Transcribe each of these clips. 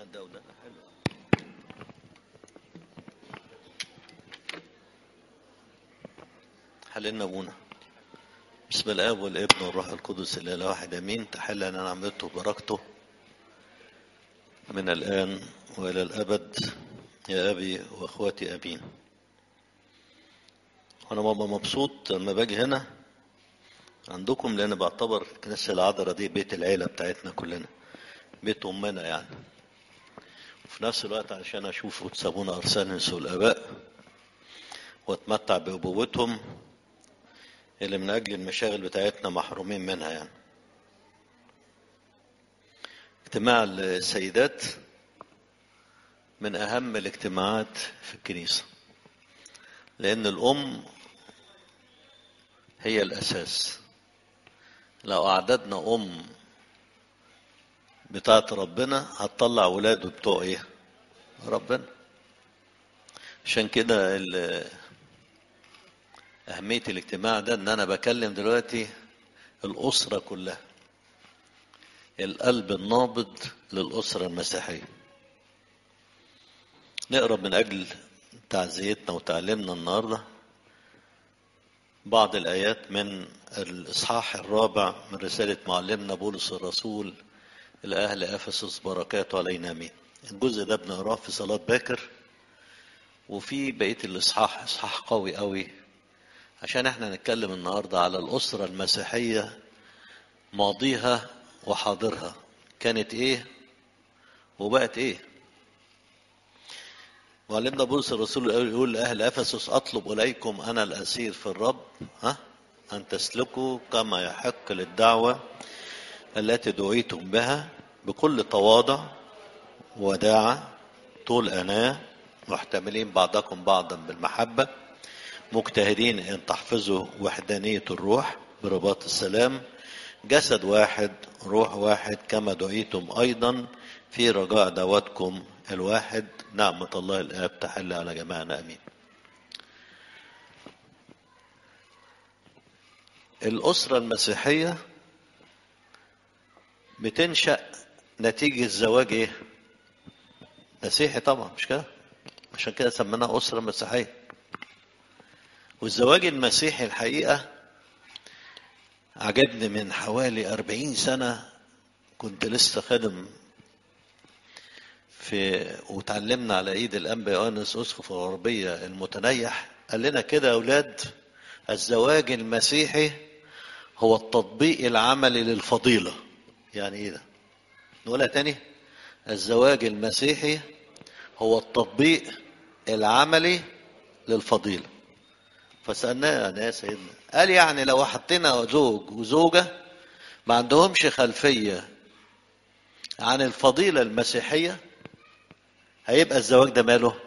ده وده حلو حللنا ابونا بسم الاب والابن والروح القدس الاله واحد امين تحل ان نعمته بركته من الان والى الابد يا ابي واخواتي امين وانا ببقى مبسوط لما باجي هنا عندكم لان بعتبر كنيسه العذراء دي بيت العيله بتاعتنا كلنا بيت امنا يعني وفي نفس الوقت عشان اشوف وتسابونا ارسانس والاباء واتمتع بابوتهم اللي من اجل المشاغل بتاعتنا محرومين منها يعني اجتماع السيدات من اهم الاجتماعات في الكنيسه لان الام هي الاساس لو اعددنا ام بتاعت ربنا هتطلع ولاده بتوع ايه ربنا عشان كده أهمية الاجتماع ده إن أنا بكلم دلوقتي الأسرة كلها القلب النابض للأسرة المسيحية نقرأ من أجل تعزيتنا وتعليمنا النهاردة بعض الآيات من الإصحاح الرابع من رسالة معلمنا بولس الرسول لأهل أفسس بركاته علينا آمين الجزء ده بنقراه في صلاة باكر وفي بقية الإصحاح إصحاح قوي قوي عشان احنا نتكلم النهاردة على الأسرة المسيحية ماضيها وحاضرها كانت ايه وبقت ايه معلمنا بولس الرسول يقول لأهل أفسس أطلب إليكم أنا الأسير في الرب ها أن تسلكوا كما يحق للدعوة التي دعيتم بها بكل تواضع وداعة طول أناة محتملين بعضكم بعضا بالمحبة مجتهدين ان تحفظوا وحدانية الروح برباط السلام جسد واحد روح واحد كما دعيتم ايضا في رجاء دعوتكم الواحد نعمة الله الآب تحل على جميعنا امين. الأسرة المسيحية بتنشأ نتيجة زواج ايه؟ مسيحي طبعا مش كده؟ عشان كده سميناها أسرة مسيحية. والزواج المسيحي الحقيقة عجبني من حوالي أربعين سنة كنت لسه خادم في وتعلمنا على ايد الانبا يوانس اسقف الغربية المتنيح قال لنا كده يا اولاد الزواج المسيحي هو التطبيق العملي للفضيلة يعني ايه ده نقولها تاني الزواج المسيحي هو التطبيق العملي للفضيله فسألناه أنا يا سيدنا قال يعني لو حطينا زوج وزوجة ما عندهمش خلفية عن الفضيلة المسيحية هيبقى الزواج ده ماله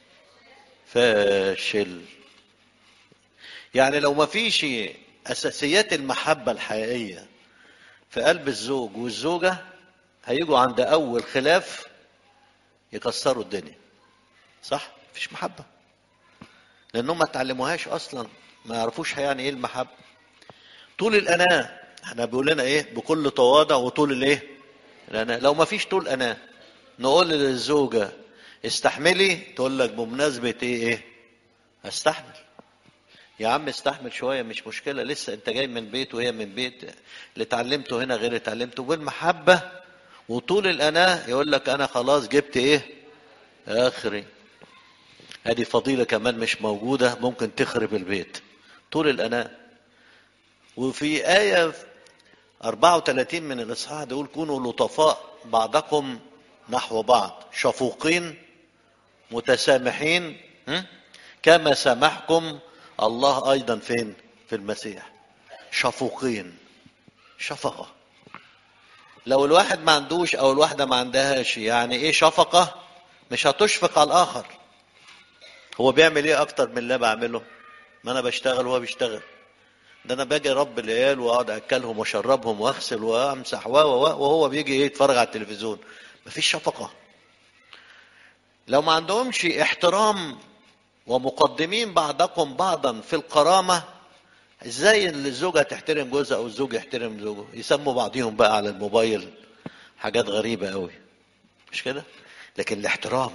فاشل يعني لو ما فيش أساسيات المحبة الحقيقية في قلب الزوج والزوجة هيجوا عند أول خلاف يكسروا الدنيا صح؟ مفيش محبة لانهم ما اتعلموهاش اصلا ما يعرفوش يعني ايه المحبه طول الاناه احنا بيقول لنا ايه بكل تواضع وطول الايه الاناه لو ما فيش طول اناه نقول للزوجه استحملي تقول لك بمناسبه ايه ايه استحمل يا عم استحمل شويه مش مشكله لسه انت جاي من بيت وهي من بيت اللي اتعلمته هنا غير اللي اتعلمته بالمحبه وطول الاناه يقول لك انا خلاص جبت ايه اخري هذه فضيلة كمان مش موجودة ممكن تخرب البيت طول الأناة وفي آية 34 من الإصحاح ده يقول كونوا لطفاء بعضكم نحو بعض شفوقين متسامحين كما سامحكم الله أيضا فين في المسيح شفوقين شفقة لو الواحد ما عندوش أو الواحدة ما عندهاش يعني إيه شفقة مش هتشفق على الآخر هو بيعمل ايه اكتر من اللي بعمله ما انا بشتغل وهو بيشتغل ده انا باجي رب العيال واقعد اكلهم واشربهم واغسل وامسح و وهو بيجي ايه يتفرج على التلفزيون مفيش شفقه لو ما عندهمش احترام ومقدمين بعضكم بعضا في الكرامه ازاي الزوجه تحترم جوزها او الزوج يحترم زوجه يسموا بعضهم بقى على الموبايل حاجات غريبه قوي مش كده لكن الاحترام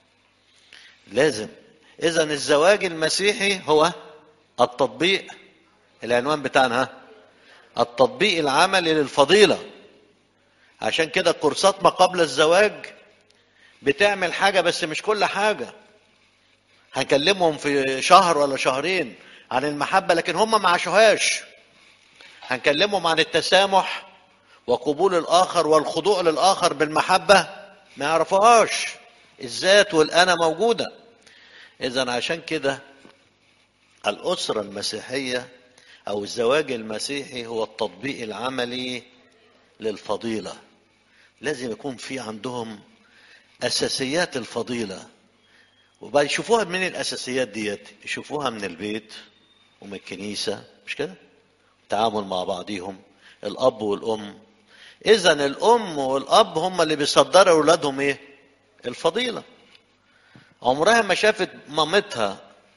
لازم اذا الزواج المسيحي هو التطبيق العنوان بتاعنا ها التطبيق العملي للفضيله عشان كده كورسات ما قبل الزواج بتعمل حاجه بس مش كل حاجه هنكلمهم في شهر ولا شهرين عن المحبه لكن هم ما عاشوهاش هنكلمهم عن التسامح وقبول الاخر والخضوع للاخر بالمحبه ما يعرفوهاش الذات والانا موجوده اذا عشان كده الاسره المسيحيه او الزواج المسيحي هو التطبيق العملي للفضيله لازم يكون في عندهم اساسيات الفضيله وبعد يشوفوها من الاساسيات ديت يشوفوها من البيت ومن الكنيسه مش كده التعامل مع بعضيهم الاب والام اذا الام والاب هم اللي بيصدروا اولادهم ايه الفضيله عمرها ما شافت مامتها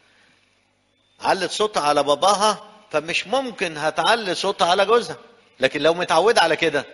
علت صوتها على باباها فمش ممكن هتعلي صوتها على جوزها لكن لو متعوده على كده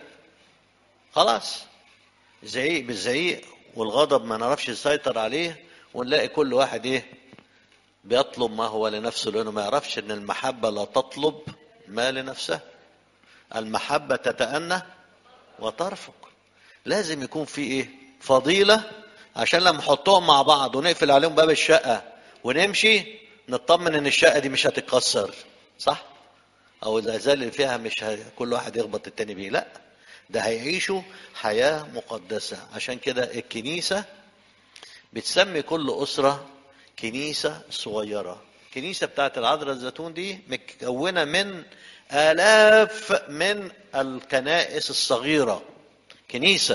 خلاص زعيق بالزعيق والغضب ما نعرفش نسيطر عليه ونلاقي كل واحد ايه بيطلب ما هو لنفسه لانه ما يعرفش ان المحبه لا تطلب ما لنفسها المحبه تتأنى وترفق لازم يكون في ايه فضيله عشان لما نحطهم مع بعض ونقفل عليهم باب الشقه ونمشي نطمن ان الشقه دي مش هتتكسر صح او الازال اللي فيها مش ه... كل واحد يخبط التاني بيه لا ده هيعيشوا حياه مقدسه عشان كده الكنيسه بتسمي كل اسره كنيسه صغيره الكنيسه بتاعت العذراء الزيتون دي مكونه من آلاف من الكنائس الصغيرة كنيسة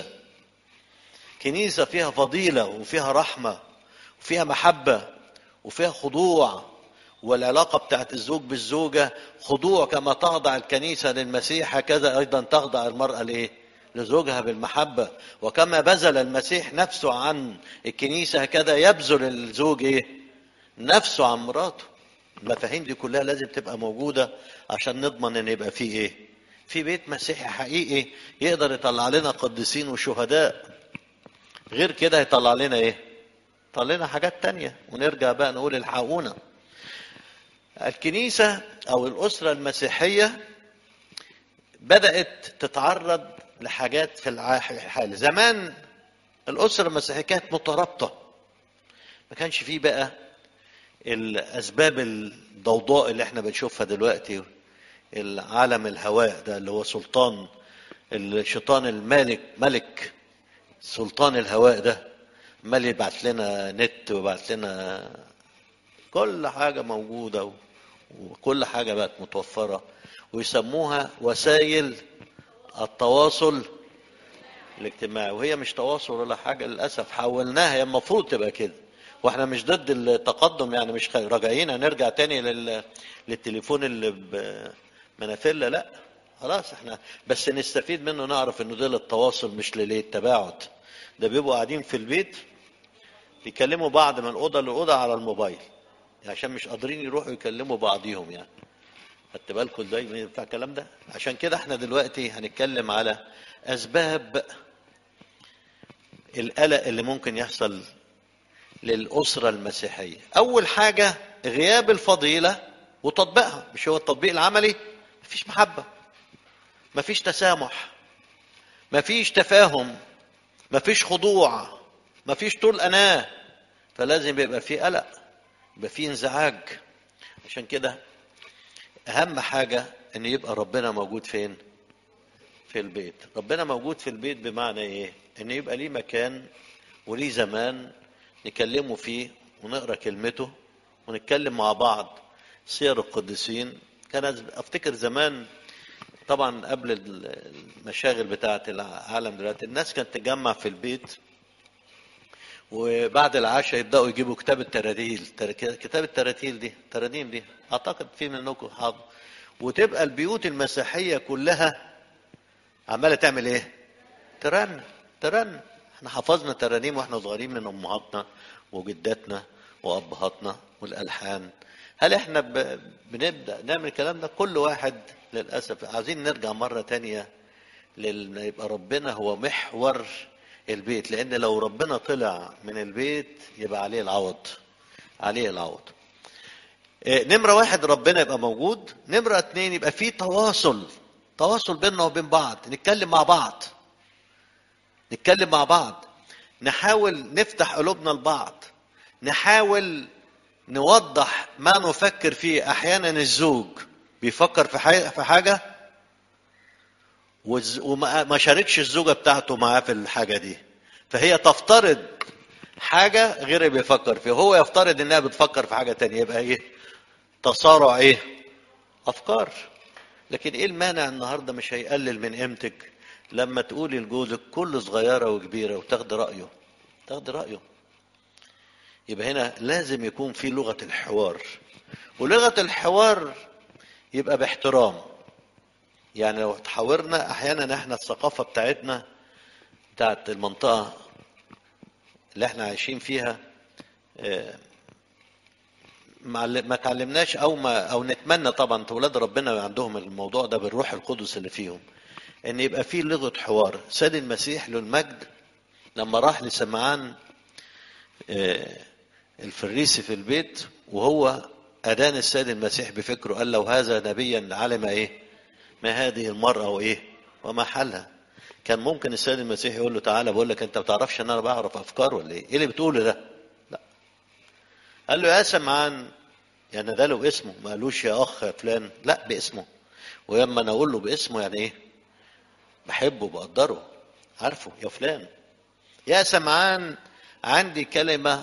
كنيسة فيها فضيلة وفيها رحمة وفيها محبة وفيها خضوع والعلاقة بتاعت الزوج بالزوجة خضوع كما تخضع الكنيسة للمسيح هكذا أيضا تخضع المرأة لإيه؟ لزوجها بالمحبة وكما بذل المسيح نفسه عن الكنيسة هكذا يبذل الزوج إيه؟ نفسه عن مراته المفاهيم دي كلها لازم تبقى موجودة عشان نضمن ان يبقى فيه ايه في بيت مسيحي حقيقي يقدر يطلع لنا قديسين وشهداء غير كده هيطلع لنا ايه يطلع لنا حاجات تانية ونرجع بقى نقول الحقونا الكنيسة او الاسرة المسيحية بدأت تتعرض لحاجات في الحال زمان الاسرة المسيحية كانت مترابطة ما كانش فيه بقى الاسباب الضوضاء اللي احنا بنشوفها دلوقتي العالم الهواء ده اللي هو سلطان الشيطان المالك ملك سلطان الهواء ده عمال يبعت لنا نت ويبعت لنا كل حاجه موجوده وكل حاجه بقت متوفره ويسموها وسائل التواصل الاجتماعي وهي مش تواصل ولا حاجه للاسف حولناها هي المفروض تبقى كده واحنا مش ضد التقدم يعني مش راجعين هنرجع تاني لل... للتليفون اللي بمنافلة لا خلاص احنا بس نستفيد منه نعرف انه ده للتواصل مش للتباعد ده بيبقوا قاعدين في البيت يكلموا بعض من اوضه لاوضه على الموبايل عشان مش قادرين يروحوا يكلموا بعضيهم يعني خدت بالكم ده ينفع الكلام ده عشان كده احنا دلوقتي هنتكلم على اسباب القلق اللي ممكن يحصل للأسرة المسيحية أول حاجة غياب الفضيلة وتطبيقها مش هو التطبيق العملي مفيش محبة مفيش تسامح مفيش تفاهم مفيش خضوع مفيش طول أناة فلازم يبقى في قلق يبقى في انزعاج عشان كده أهم حاجة إن يبقى ربنا موجود فين؟ في البيت ربنا موجود في البيت بمعنى إيه؟ إن يبقى ليه مكان وليه زمان نكلمه فيه ونقرا كلمته ونتكلم مع بعض سير القديسين كان افتكر زمان طبعا قبل المشاغل بتاعه العالم دلوقتي الناس كانت تجمع في البيت وبعد العشاء يبداوا يجيبوا كتاب التراتيل كتاب التراتيل دي ترانيم دي اعتقد في منكم حاضر وتبقى البيوت المسيحيه كلها عماله تعمل ايه ترن ترن احنا حفظنا ترانيم واحنا صغيرين من امهاتنا وجداتنا وابهاتنا والالحان هل احنا ب... بنبدا نعمل الكلام ده كل واحد للاسف عايزين نرجع مره تانية لل... يبقى ربنا هو محور البيت لان لو ربنا طلع من البيت يبقى عليه العوض عليه العوض آه، نمرة واحد ربنا يبقى موجود نمرة اتنين يبقى في تواصل تواصل بيننا وبين بعض نتكلم مع بعض نتكلم مع بعض نحاول نفتح قلوبنا لبعض نحاول نوضح ما نفكر فيه احيانا الزوج بيفكر في حاجه في حاجه والز- وما ما شاركش الزوجه بتاعته معاه في الحاجه دي فهي تفترض حاجه غير اللي بيفكر فيها هو يفترض انها بتفكر في حاجه تانية يبقى ايه تصارع ايه افكار لكن ايه المانع النهارده مش هيقلل من قيمتك لما تقولي لجوزك كل صغيره وكبيره وتاخدي رايه تاخدي رايه يبقى هنا لازم يكون في لغه الحوار ولغه الحوار يبقى باحترام يعني لو تحاورنا احيانا احنا الثقافه بتاعتنا بتاعت المنطقه اللي احنا عايشين فيها آه، ما ما تعلمناش او ما او نتمنى طبعا اولاد ربنا عندهم الموضوع ده بالروح القدس اللي فيهم ان يبقى في لغه حوار سيد المسيح له المجد لما راح لسمعان آه، الفريسي في البيت وهو ادان السيد المسيح بفكره قال لو هذا نبيا علم ايه ما هذه المراه وايه وما حلها كان ممكن السيد المسيح يقول له تعالى بقول لك انت ما بتعرفش ان انا بعرف افكار ولا ايه ايه اللي بتقوله ده لا قال له يا سمعان يعني ده له اسمه ما قالوش يا اخ يا فلان لا باسمه ولما انا اقول له باسمه يعني ايه بحبه بقدره عارفه يا فلان يا سمعان عندي كلمة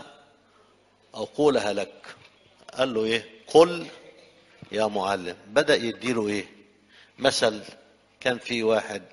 أقولها لك قال له إيه قل يا معلم بدأ يديله إيه مثل كان في واحد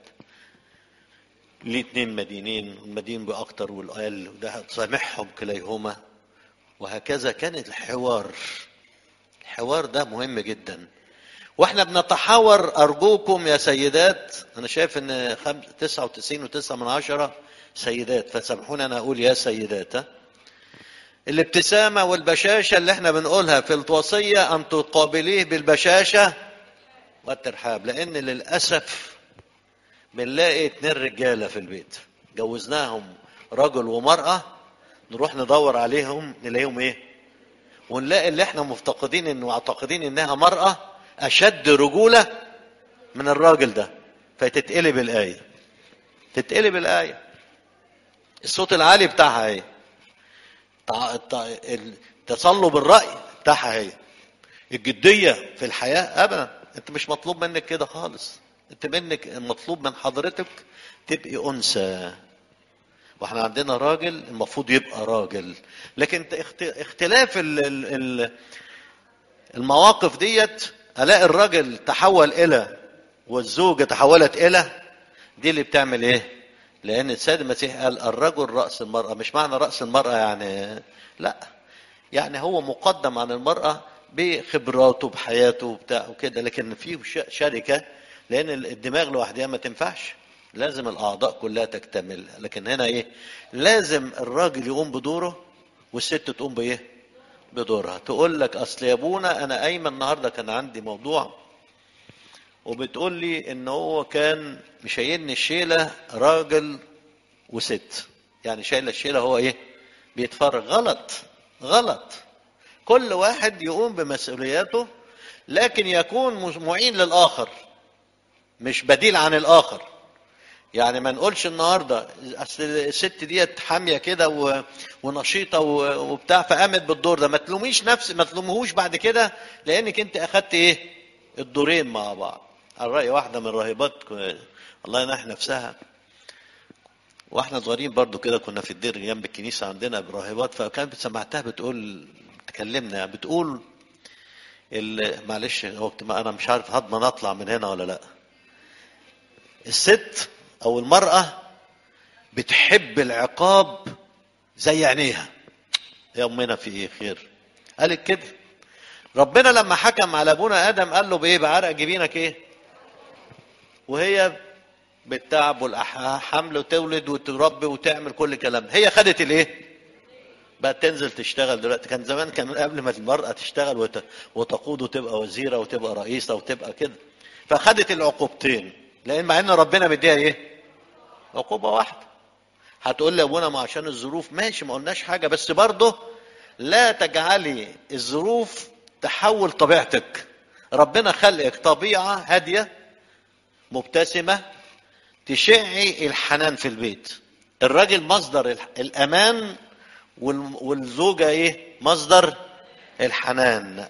ليه اتنين مدينين المدين بأكتر والأقل وده سامحهم كليهما وهكذا كان الحوار الحوار ده مهم جدا واحنا بنتحاور ارجوكم يا سيدات انا شايف ان خم- 99 و9 من عشرة سيدات فسامحوني انا اقول يا سيدات ها؟ الابتسامة والبشاشة اللي احنا بنقولها في الوصية ان تقابليه بالبشاشة والترحاب لان للاسف بنلاقي اتنين رجالة في البيت جوزناهم رجل ومرأة نروح ندور عليهم نلاقيهم ايه ونلاقي اللي احنا مفتقدين انه معتقدين انها مرأة اشد رجولة من الراجل ده فتتقلب الآية تتقلب الآية الصوت العالي بتاعها ايه تع- تع- تصلب الرأي بتاعها هي الجدية في الحياة أبدا أنت مش مطلوب منك كده خالص أنت منك مطلوب من حضرتك تبقي أنثى واحنا عندنا راجل المفروض يبقى راجل لكن اخت- اختلاف ال- ال- ال- المواقف ديت الاقي الراجل تحول الى والزوجه تحولت الى دي اللي بتعمل ايه لان السيد المسيح قال الرجل راس المراه مش معنى راس المراه يعني لا يعني هو مقدم عن المراه بخبراته بحياته وبتاع وكده لكن في ش- شركه لان الدماغ لوحدها ما تنفعش لازم الاعضاء كلها تكتمل لكن هنا ايه لازم الراجل يقوم بدوره والست تقوم بايه بدورها تقول لك اصل يا ابونا انا قايمه النهارده كان عندي موضوع وبتقول لي ان هو كان مشايلني الشيله راجل وست يعني شايل الشيله هو ايه بيتفرج غلط غلط كل واحد يقوم بمسؤولياته لكن يكون معين للاخر مش بديل عن الاخر يعني ما نقولش النهارده اصل الست ديت حاميه كده و- ونشيطه و- وبتاع فقامت بالدور ده ما تلوميش نفس ما تلومهوش بعد كده لانك انت اخدت ايه الدورين مع بعض على راي واحده من الراهبات ك- الله ينح نفسها واحنا صغيرين برضو كده كنا في الدير جنب الكنيسه عندنا براهبات فكانت سمعتها بتقول تكلمنا بتقول ال- معلش هو انا مش عارف هضمن اطلع من هنا ولا لا الست او المراه بتحب العقاب زي عينيها يا امنا في ايه خير قالت كده ربنا لما حكم على ابونا ادم قال له بايه بعرق جبينك ايه وهي بالتعب والحمل وتولد وتربي وتعمل كل كلام هي خدت الايه بقت تنزل تشتغل دلوقتي كان زمان كان قبل ما المرأة تشتغل وت... وتقود وتبقى وزيرة وتبقى رئيسة وتبقى كده فخدت العقوبتين لأن مع إن ربنا مديها إيه؟ عقوبة واحدة هتقول لي يا ابونا ما عشان الظروف ماشي ما قلناش حاجه بس برضه لا تجعلي الظروف تحول طبيعتك ربنا خلقك طبيعه هاديه مبتسمه تشعي الحنان في البيت الراجل مصدر الامان والزوجه ايه مصدر الحنان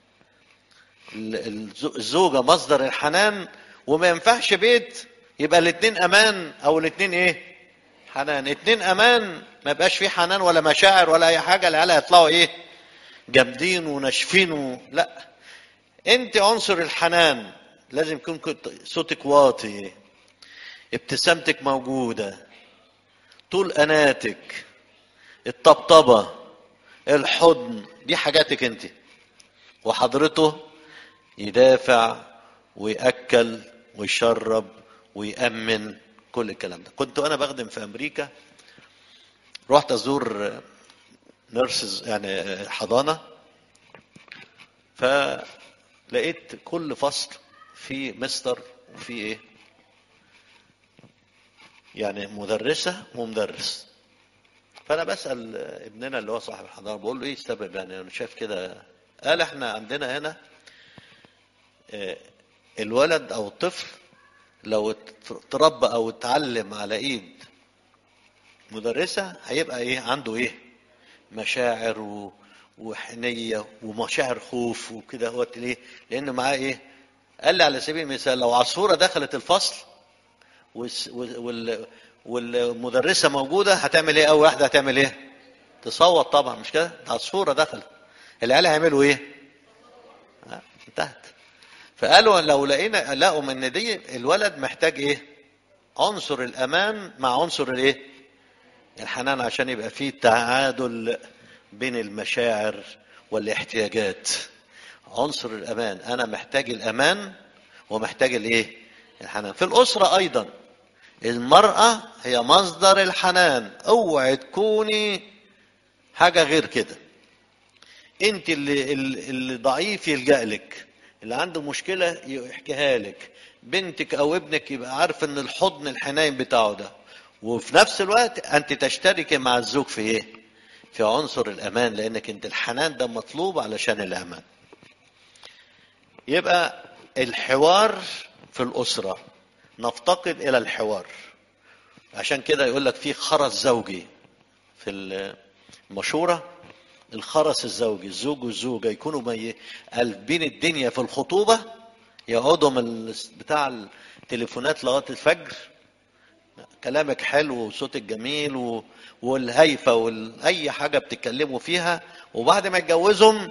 الزوجه مصدر الحنان وما ينفعش بيت يبقى الاثنين امان او الاثنين ايه حنان اتنين امان ما يبقاش فيه حنان ولا مشاعر ولا اي حاجه العيال هيطلعوا ايه جامدين وناشفين و... لا انت عنصر الحنان لازم يكون صوتك واطي ابتسامتك موجوده طول اناتك الطبطبه الحضن دي حاجاتك انت وحضرته يدافع ويأكل ويشرب ويأمن كل الكلام ده كنت انا بخدم في امريكا رحت ازور نيرسز يعني حضانه فلقيت كل فصل في مستر وفي ايه يعني مدرسه ومدرس فانا بسال ابننا اللي هو صاحب الحضانه بقول له ايه السبب يعني انا شايف كده قال احنا عندنا هنا الولد او الطفل لو اتربى او اتعلم على ايد مدرسه هيبقى ايه عنده ايه مشاعر و... وحنيه ومشاعر خوف وكده هو ليه لان معاه ايه قال لي على سبيل المثال لو عصفوره دخلت الفصل والس... وال... والمدرسه موجوده هتعمل ايه اول واحده هتعمل ايه تصوت طبعا مش كده عصفوره دخلت العيال هيعملوا ايه آه. انتهت فقالوا لو لقينا لقوا ان دي الولد محتاج ايه عنصر الامان مع عنصر الايه الحنان عشان يبقى فيه تعادل بين المشاعر والاحتياجات عنصر الامان انا محتاج الامان ومحتاج الايه الحنان في الاسره ايضا المراه هي مصدر الحنان اوعي تكوني حاجه غير كده انت اللي اللي ضعيف يلجا لك اللي عنده مشكله يحكيها لك بنتك او ابنك يبقى عارف ان الحضن الحنين بتاعه ده وفي نفس الوقت انت تشتركي مع الزوج في ايه في عنصر الامان لانك انت الحنان ده مطلوب علشان الامان يبقى الحوار في الاسره نفتقد الى الحوار عشان كده يقول لك في خرس زوجي في المشوره الخرس الزوجي الزوج والزوجه يكونوا مي... قلبين الدنيا في الخطوبه يقعدوا من بتاع التليفونات لغايه الفجر كلامك حلو وصوتك جميل و... والهيفه واي حاجه بتتكلموا فيها وبعد ما يتجوزهم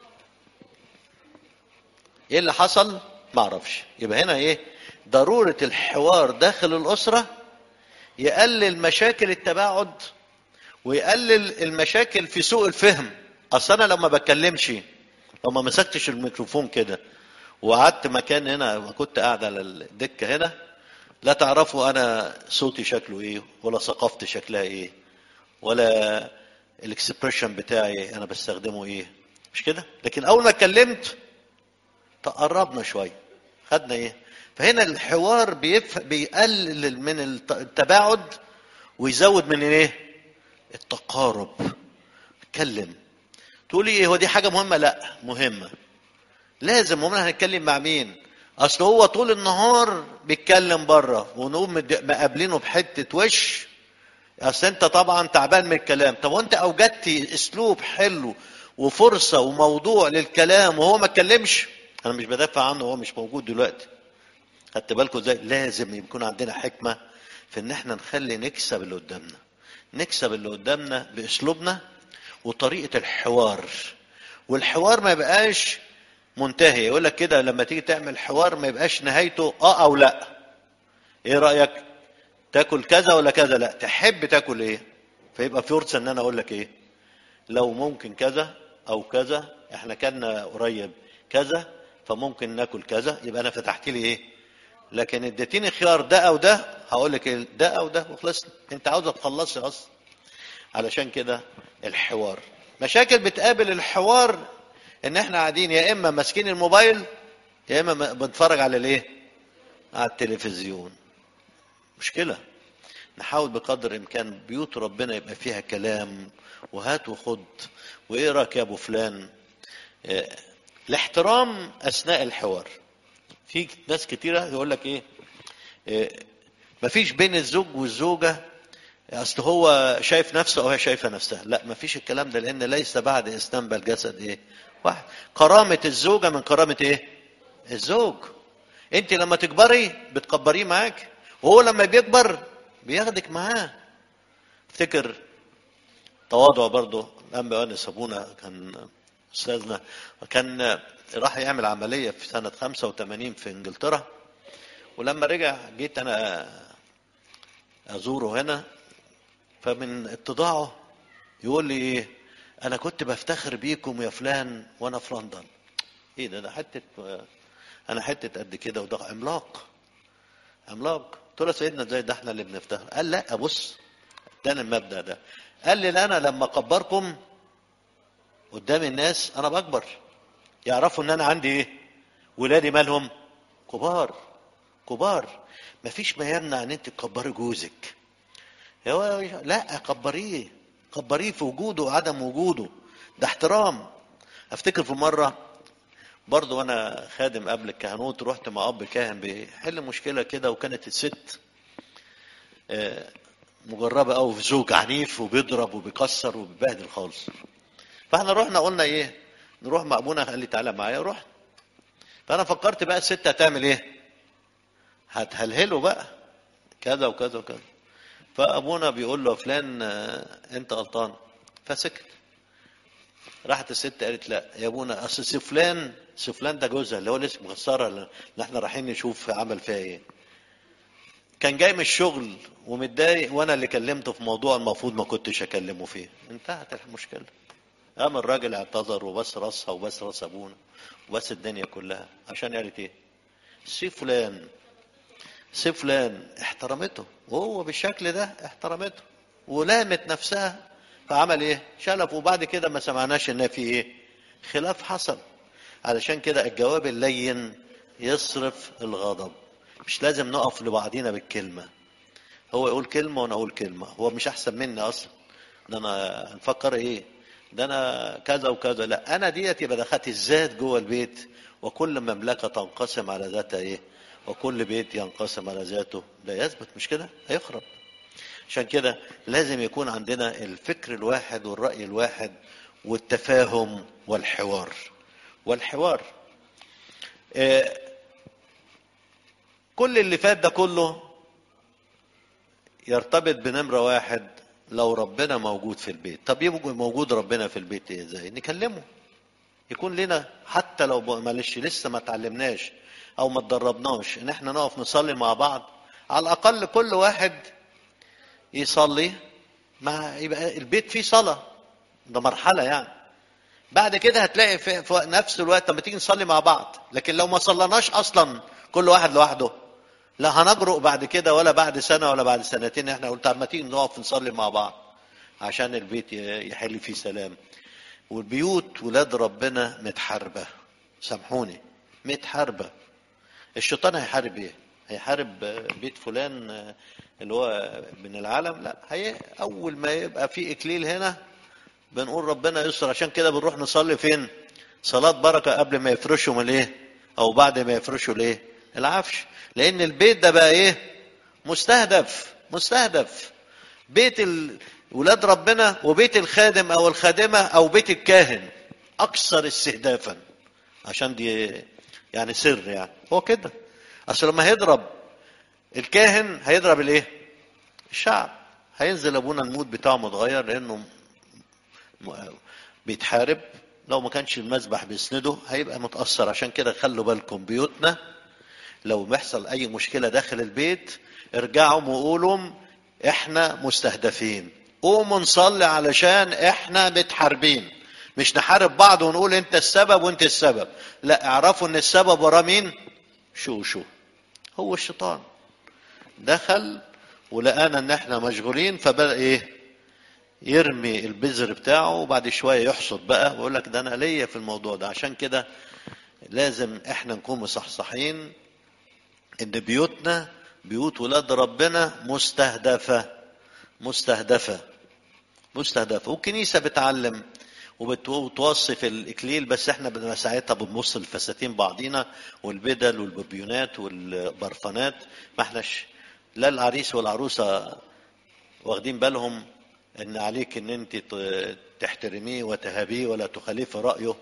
ايه اللي حصل؟ ما اعرفش يبقى هنا ايه؟ ضروره الحوار داخل الاسره يقلل مشاكل التباعد ويقلل المشاكل في سوء الفهم اصل انا لما بتكلمش لو ما مسكتش الميكروفون كده وقعدت مكان هنا ما كنت قاعد على الدكه هنا لا تعرفوا انا صوتي شكله ايه ولا ثقافتي شكلها ايه ولا الاكسبريشن بتاعي انا بستخدمه ايه مش كده لكن اول ما اتكلمت تقربنا شويه خدنا ايه فهنا الحوار بيف... بيقلل من التباعد ويزود من ايه التقارب اتكلم تقولي ايه هو دي حاجه مهمه لا مهمه لازم امال هنتكلم مع مين اصل هو طول النهار بيتكلم بره ونقوم مقابلينه بحته وش اصل انت طبعا تعبان من الكلام طب وانت اوجدت اسلوب حلو وفرصه وموضوع للكلام وهو ما اتكلمش انا مش بدافع عنه هو مش موجود دلوقتي خدت بالكم ازاي لازم يكون عندنا حكمه في ان احنا نخلي نكسب اللي قدامنا نكسب اللي قدامنا باسلوبنا وطريقه الحوار والحوار ما يبقاش منتهي يقول لك كده لما تيجي تعمل حوار ما يبقاش نهايته اه او لا ايه رايك تاكل كذا ولا كذا لا تحب تاكل ايه فيبقى فرصه ان انا اقول لك ايه لو ممكن كذا او كذا احنا كنا قريب كذا فممكن ناكل كذا يبقى انا فتحت لي ايه لكن اديتيني خيار ده او ده هقول لك إيه ده او ده وخلصنا انت عاوزه تخلصي اصلا علشان كده الحوار مشاكل بتقابل الحوار ان احنا قاعدين يا اما ماسكين الموبايل يا اما بنتفرج على الايه على التلفزيون مشكله نحاول بقدر الامكان بيوت ربنا يبقى فيها كلام وهات وخد وايه رايك يا ابو فلان آه، الاحترام اثناء الحوار في ناس كتيره يقول لك ايه آه، مفيش بين الزوج والزوجه اصل هو شايف نفسه او هي شايفه نفسها لا مفيش الكلام ده لان ليس بعد اسلام بل جسد ايه واحد كرامه الزوجه من كرامه ايه الزوج انت لما تكبري بتكبريه معاك وهو لما بيكبر بياخدك معاه افتكر تواضع برضه الانبا يونس ابونا كان استاذنا كان راح يعمل عمليه في سنه 85 في انجلترا ولما رجع جيت انا ازوره هنا فمن اتضاعه يقول لي ايه انا كنت بفتخر بيكم يا فلان وانا في لندن ايه ده ده حته انا حته قد كده وده عملاق عملاق قلت له يا سيدنا ازاي ده احنا اللي بنفتخر قال لا بص ده المبدا ده قال لي لا انا لما اكبركم قدام الناس انا بكبر يعرفوا ان انا عندي ايه ولادي مالهم كبار كبار مفيش ما يمنع ان انت تكبري جوزك هو لا كبريه كبريه في وجوده وعدم وجوده ده احترام افتكر في مره برضه وانا خادم قبل الكهنوت رحت مع اب كاهن بيحل مشكله كده وكانت الست آه، مجربه قوي في زوج عنيف وبيضرب وبيكسر وبيبهدل خالص فاحنا رحنا قلنا ايه نروح مع ابونا قال لي تعالى معايا رحت فانا فكرت بقى الست هتعمل ايه هتهلهله بقى كذا وكذا وكذا فابونا بيقول له يا فلان آه، انت غلطان فسكت راحت الست قالت لا يا ابونا اصل سي فلان سي فلان ده جوزها اللي هو لسه مخسره اللي احنا رايحين نشوف عمل فيها ايه كان جاي من الشغل ومتضايق وانا اللي كلمته في موضوع المفروض ما كنتش اكلمه فيه انتهت المشكله قام الراجل اعتذر وبس راسها وبس راس ابونا وبس الدنيا كلها عشان قالت ايه سي فلان سي فلان احترمته وهو بالشكل ده احترمته ولامت نفسها فعمل ايه شلف وبعد كده ما سمعناش ان في ايه خلاف حصل علشان كده الجواب اللين يصرف الغضب مش لازم نقف لبعضينا بالكلمة هو يقول كلمة وانا اقول كلمة هو مش احسن مني اصلا ده انا هنفكر ايه ده انا كذا وكذا لا انا ديت يبقى دخلت الذات جوه البيت وكل مملكة تنقسم على ذاتها ايه وكل بيت ينقسم على ذاته لا يثبت مش كده هيخرب عشان كده لازم يكون عندنا الفكر الواحد والرأي الواحد والتفاهم والحوار والحوار آه، كل اللي فات ده كله يرتبط بنمرة واحد لو ربنا موجود في البيت طب يبقى موجود ربنا في البيت إيه ازاي نكلمه يكون لنا حتى لو ب- معلش لسه ما اتعلمناش او ما اتدربناش ان احنا نقف نصلي مع بعض على الاقل كل واحد يصلي مع يبقى البيت فيه صلاة ده مرحلة يعني بعد كده هتلاقي في, في نفس الوقت لما تيجي نصلي مع بعض لكن لو ما صلناش اصلا كل واحد لوحده لا هنجرؤ بعد كده ولا بعد سنة ولا بعد سنتين احنا قلت طب ما تيجي نقف نصلي مع بعض عشان البيت ي- يحل فيه سلام والبيوت ولاد ربنا متحاربة سامحوني متحاربة الشيطان هيحارب ايه هيحارب بيت فلان اللي هو من العالم لا هي اول ما يبقى في اكليل هنا بنقول ربنا يستر عشان كده بنروح نصلي فين صلاة بركة قبل ما يفرشوا من الايه او بعد ما يفرشوا الايه العفش لان البيت ده بقى ايه مستهدف مستهدف بيت ال... ولاد ربنا وبيت الخادم او الخادمة او بيت الكاهن اكثر استهدافا عشان دي يعني سر يعني هو كده اصل لما هيضرب الكاهن هيضرب الايه الشعب هينزل ابونا المود بتاعه متغير لانه م- بيتحارب لو ما كانش المذبح بيسنده هيبقى متاثر عشان كده خلوا بالكم بيوتنا لو بيحصل اي مشكله داخل البيت ارجعوا وقولوا احنا مستهدفين قوموا نصلي علشان احنا متحاربين مش نحارب بعض ونقول انت السبب وانت السبب لا اعرفوا ان السبب وراه مين شو شو هو الشيطان دخل ولقانا ان احنا مشغولين فبدا ايه يرمي البذر بتاعه وبعد شويه يحصد بقى ويقول لك ده انا ليا في الموضوع ده عشان كده لازم احنا نكون مصحصحين ان بيوتنا بيوت ولاد ربنا مستهدفة مستهدفة مستهدفة والكنيسة بتعلم وبتوصي في الإكليل بس احنا بنبقى ساعتها بنبص الفساتين بعضينا والبدل والببيونات والبرفانات ما احناش لا العريس والعروسة واخدين بالهم ان عليك ان انت ت- تحترميه وتهابيه ولا تخالفي رأيه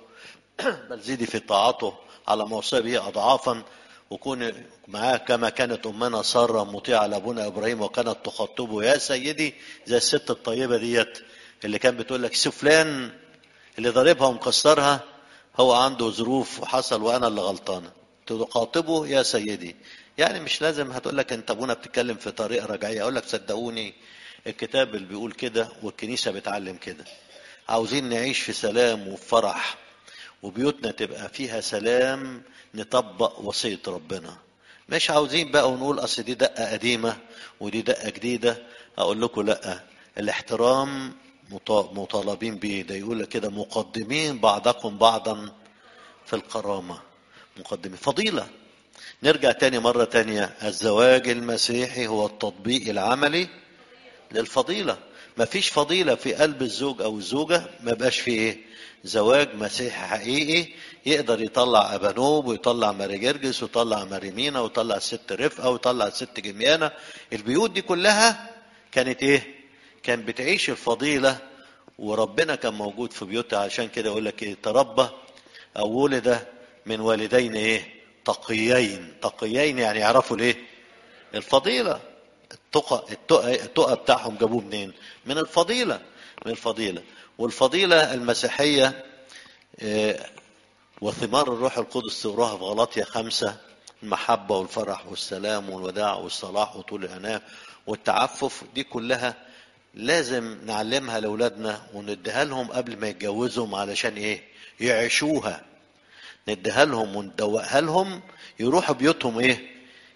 بل زيدي في طاعته على ما وصى به أضعافا وكوني معاه كما كانت أمنا سارة مطيعة لأبونا إبراهيم وكانت تخطبه يا سيدي زي الست الطيبة ديت اللي كانت بتقول لك "سي فلان اللي ضاربها ومكسرها هو عنده ظروف وحصل وأنا اللي غلطانة تخاطبه يا سيدي يعني مش لازم هتقول لك انت ابونا بتتكلم في طريقه رجعيه اقول لك صدقوني الكتاب اللي بيقول كده والكنيسه بتعلم كده عاوزين نعيش في سلام وفي فرح وبيوتنا تبقى فيها سلام نطبق وصية ربنا مش عاوزين بقى ونقول اصل دي دقة قديمة ودي دقة جديدة اقول لكم لا الاحترام مط- مطالبين بيه ده يقول لك كده مقدمين بعضكم بعضا في الكرامة مقدمين فضيلة نرجع تاني مرة تانية الزواج المسيحي هو التطبيق العملي للفضيلة ما فيش فضيلة في قلب الزوج أو الزوجة ما بقاش فيه إيه زواج مسيحي حقيقي يقدر يطلع أبانوب ويطلع ماري جرجس ويطلع ماري مينا ويطلع الست رفقة ويطلع الست جميانة البيوت دي كلها كانت إيه كان بتعيش الفضيلة وربنا كان موجود في بيوتها عشان كده يقول لك إيه تربى أو ولد من والدين إيه تقيين تقيين يعني يعرفوا ليه الفضيلة التقى التقى, التقى بتاعهم جابوه منين؟ من الفضيلة من الفضيلة والفضيلة المسيحية آه، وثمار الروح القدس تقراها في غلاطيا خمسة المحبة والفرح والسلام والوداع والصلاح وطول الأناة والتعفف دي كلها لازم نعلمها لأولادنا ونديها لهم قبل ما يتجوزهم علشان إيه؟ يعيشوها نديها لهم وندوقها لهم يروحوا بيوتهم ايه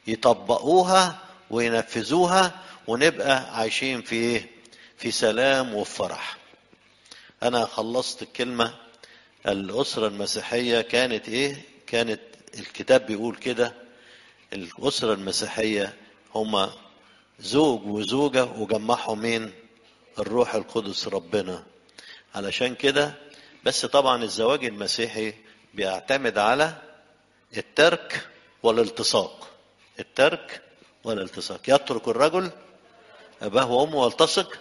يطبقوها وينفذوها ونبقى عايشين في ايه في سلام وفرح انا خلصت الكلمة الاسرة المسيحية كانت ايه كانت الكتاب بيقول كده الاسرة المسيحية هما زوج وزوجة وجمعهم مين الروح القدس ربنا علشان كده بس طبعا الزواج المسيحي بيعتمد على الترك والالتصاق الترك والالتصاق يترك الرجل أباه وأمه والتصق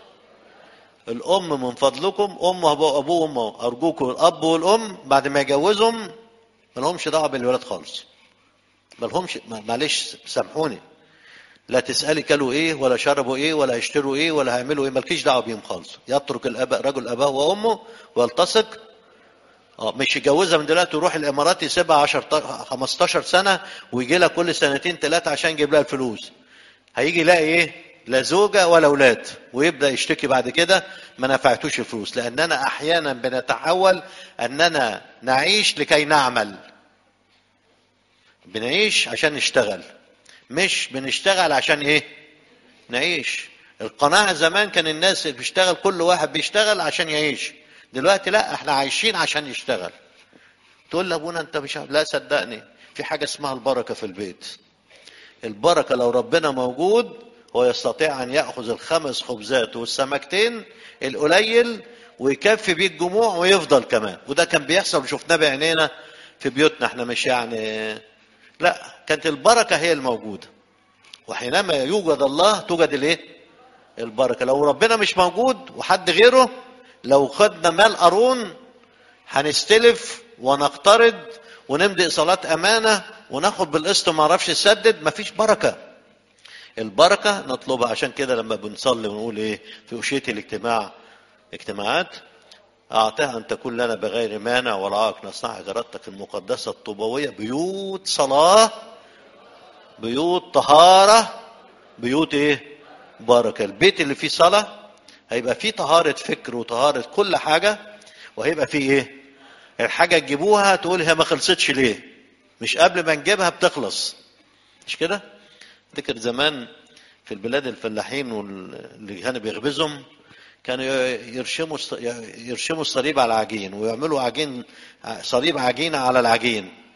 الأم من فضلكم أم أبوه وأمه أرجوكم الأب والأم بعد ما يجوزهم ما لهمش دعوة بالولاد خالص ما لهمش معلش سامحوني لا تسألي كلوا ايه ولا شربوا ايه ولا هيشتروا ايه ولا هيعملوا ايه مالكيش دعوه بيهم خالص يترك الاب رجل اباه وامه والتصق اه مش يجوزها من دلوقتي ويروح الامارات يسيبها 10 15 سنه ويجي لها كل سنتين ثلاثه عشان يجيب لها الفلوس هيجي يلاقي ايه لا زوجه ولا اولاد ويبدا يشتكي بعد كده ما نفعتوش الفلوس لاننا احيانا بنتحول اننا نعيش لكي نعمل بنعيش عشان نشتغل مش بنشتغل عشان ايه نعيش القناعة زمان كان الناس اللي بيشتغل كل واحد بيشتغل عشان يعيش دلوقتي لا احنا عايشين عشان نشتغل تقول لابونا انت مش عارف. لا صدقني في حاجة اسمها البركة في البيت البركة لو ربنا موجود هو يستطيع ان يأخذ الخمس خبزات والسمكتين القليل ويكفي بيه الجموع ويفضل كمان وده كان بيحصل وشفناه بعينينا في بيوتنا احنا مش يعني لا كانت البركة هي الموجودة وحينما يوجد الله توجد الايه البركة لو ربنا مش موجود وحد غيره لو خدنا مال قارون هنستلف ونقترض ونمضي صلاة أمانة وناخد بالقسط ما اعرفش نسدد مفيش بركة البركة نطلبها عشان كده لما بنصلي ونقول ايه في أشية الاجتماع اجتماعات أعطاها أن تكون لنا بغير مانع ولا عائق نصنع إرادتك المقدسة الطوبوية بيوت صلاة بيوت طهارة بيوت إيه؟ بركة البيت اللي فيه صلاة هيبقى فيه طهارة فكر وطهارة كل حاجة وهيبقى فيه إيه؟ الحاجة تجيبوها تقول هي ما خلصتش ليه؟ مش قبل ما نجيبها بتخلص مش كده؟ افتكر زمان في البلاد الفلاحين واللي كانوا بيخبزهم كانوا يرشموا يرشموا الصليب على العجين ويعملوا عجين صليب عجينه على العجين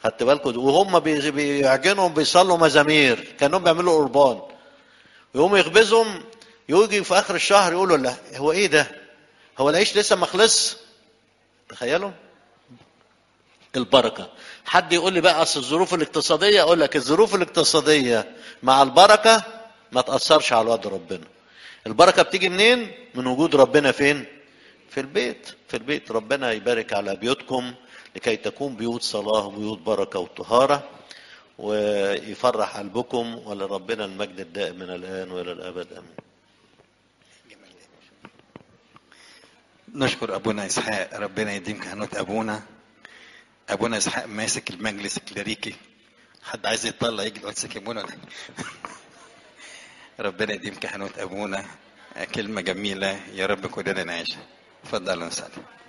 خدت بالكم وهم بي- بيعجنهم بيصلوا مزامير كانهم بيعملوا قربان يقوموا يخبزهم يجي في اخر الشهر يقولوا لا هو ايه ده هو العيش لسه ما خلص تخيلوا البركه حد يقول لي بقى اصل الظروف الاقتصاديه اقول لك الظروف الاقتصاديه مع البركه ما تاثرش على وعد ربنا البركه بتيجي منين من وجود ربنا فين في البيت في البيت ربنا يبارك على بيوتكم لكي تكون بيوت صلاه وبيوت بركه وطهاره ويفرح قلبكم ولربنا المجد الدائم من الان والى الابد امين نشكر ابونا اسحاق ربنا يديم كهنوت ابونا ابونا اسحاق ماسك المجلس الكليريكي حد عايز يطلع يجي يمسك ابونا ربنا يديم كهنوت ابونا كلمه جميله يا رب كلنا نعيشها اتفضل يا سعد